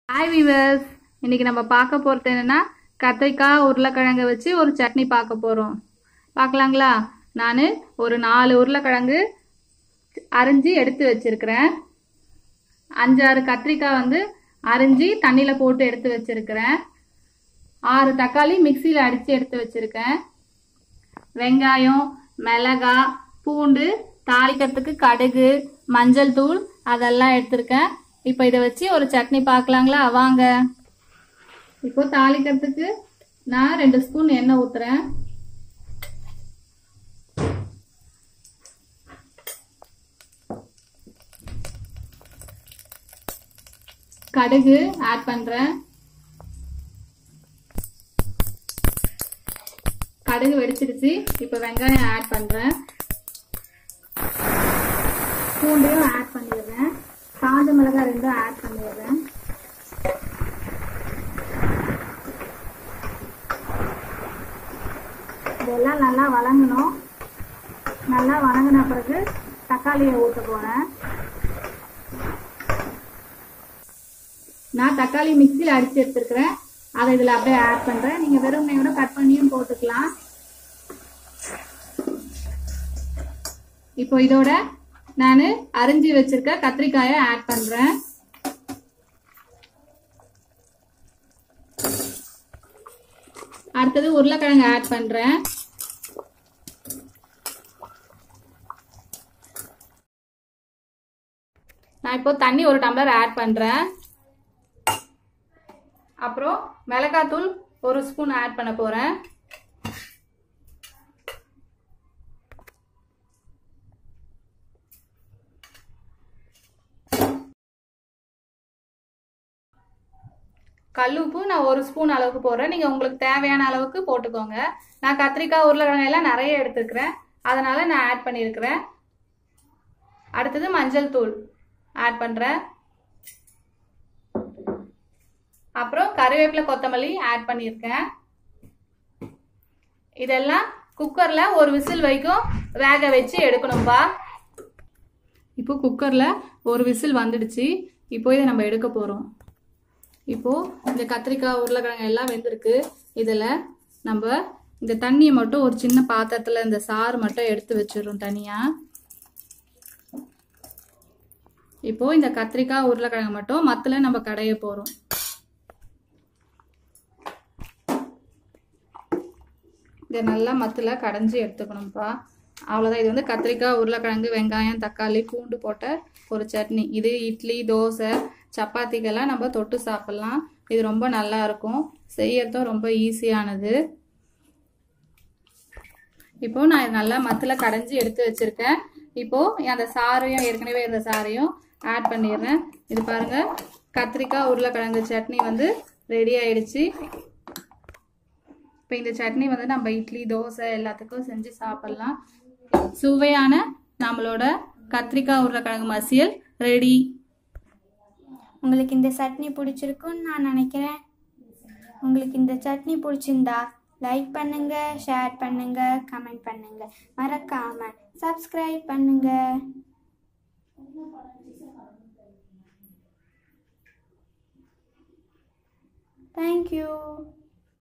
hi viewers இன்னைக்கு நம்ம பார்க்க போகிறது என்னன்னா கத்திரிக்காய் உருளைக்கிழங்கு வச்சு ஒரு சட்னி பார்க்க போகிறோம் பார்க்கலாங்களா நான் ஒரு நாலு உருளைக்கிழங்கு அரிஞ்சு எடுத்து வச்சிருக்கிறேன் அஞ்சாறு கத்திரிக்காய் வந்து அரிஞ்சு தண்ணியில் போட்டு எடுத்து வச்சிருக்கிறேன் ஆறு தக்காளி மிக்சியில் அடித்து எடுத்து வச்சிருக்கேன் வெங்காயம் மிளகா பூண்டு தாளிக்கிறதுக்கு கடுகு மஞ்சள் தூள் அதெல்லாம் எடுத்திருக்கேன் இப்போ இதை வச்சு ஒரு சட்னி பார்க்கலாங்களா வாங்க இப்போ தாளிக்கிறதுக்கு நான் ரெண்டு ஸ்பூன் எண்ணெய் ஊத்துறேன் கடுகு ஆட் பண்றேன் கடுகு வெடிச்சிருச்சு இப்போ வெங்காயம் ஆட் பண்றேன் பூண்டையும் ஆட் பண்ணிடுறேன் காஞ்ச மிளகாய் ரெண்டும் ஆட் பண்ணிடுறேன் இதெல்லாம் நல்லா வதங்கணும் நல்லா வதங்கின பிறகு தக்காளியை ஊற்ற போறேன் நான் தக்காளி மிக்சியில் அடிச்சு எடுத்துருக்கிறேன் அதை இதில் அப்படியே ஆட் பண்ணுறேன் நீங்கள் வெறும் கூட கட் பண்ணியும் போட்டுக்கலாம் இப்போ இதோட நான் அரிஞ்சு வச்சிருக்க கத்திரிக்காயை ஆட் பண்றேன் அடுத்தது உருளைக்கிழங்கு ஆட் பண்றேன் நான் இப்போ தண்ணி ஒரு டம்ளர் ஆட் பண்றேன் அப்புறம் மிளகாத்தூள் ஒரு ஸ்பூன் ஆட் பண்ண போறேன் கல் உப்பு நான் ஒரு ஸ்பூன் அளவுக்கு போடுறேன் நீங்கள் உங்களுக்கு தேவையான அளவுக்கு போட்டுக்கோங்க நான் கத்திரிக்காய் உருளைக்கிழங்கு எல்லாம் நிறைய எடுத்துருக்கிறேன் அதனால நான் ஆட் பண்ணியிருக்கிறேன் அடுத்தது மஞ்சள் தூள் ஆட் பண்ணுறேன் அப்புறம் கருவேப்பிலை கொத்தமல்லி ஆட் பண்ணியிருக்கேன் இதெல்லாம் குக்கரில் ஒரு விசில் வரைக்கும் வேக வச்சு எடுக்கணும்பா இப்போ குக்கரில் ஒரு விசில் வந்துடுச்சு இப்போ இதை நம்ம எடுக்க போகிறோம் இப்போது இந்த கத்திரிக்காய் உருளைக்கிழங்கு எல்லாம் வெந்திருக்கு இதில் நம்ம இந்த தண்ணியை மட்டும் ஒரு சின்ன பாத்திரத்தில் இந்த சாறு மட்டும் எடுத்து வச்சிடும் தனியாக இப்போ இந்த கத்திரிக்காய் உருளைக்கிழங்கு மட்டும் மத்தில் நம்ம கடைய போகிறோம் இதை நல்லா மத்தில் கடைஞ்சி எடுத்துக்கணும்ப்பா அவ்வளோதான் இது வந்து கத்திரிக்காய் உருளைக்கிழங்கு வெங்காயம் தக்காளி பூண்டு போட்ட ஒரு சட்னி இது இட்லி தோசை சப்பாத்திக்கெல்லாம் நம்ம தொட்டு சாப்பிட்லாம் இது ரொம்ப நல்லா இருக்கும் செய்யறதும் ரொம்ப ஈஸியானது இப்போ நான் இது நல்லா மத்தில் கடைஞ்சி எடுத்து வச்சிருக்கேன் இப்போ அந்த சாரையும் ஏற்கனவே இருந்த சாரையும் ஆட் பண்ணிடுறேன் இது பாருங்க கத்திரிக்காய் உருளைக்கிழங்கு சட்னி வந்து ரெடி ஆயிடுச்சு இப்போ இந்த சட்னி வந்து நம்ம இட்லி தோசை எல்லாத்துக்கும் செஞ்சு சாப்பிட்லாம் சுவையான நம்மளோட கத்திரிக்காய் உருளைக்கிழங்கு மசியல் ரெடி உங்களுக்கு இந்த சட்னி பிடிச்சிருக்குன்னு நான் நினைக்கிறேன் உங்களுக்கு இந்த சட்னி பிடிச்சிருந்தா லைக் பண்ணுங்க ஷேர் பண்ணுங்க கமெண்ட் பண்ணுங்க மறக்காம சப்ஸ்கிரைப் பண்ணுங்க தேங்க்யூ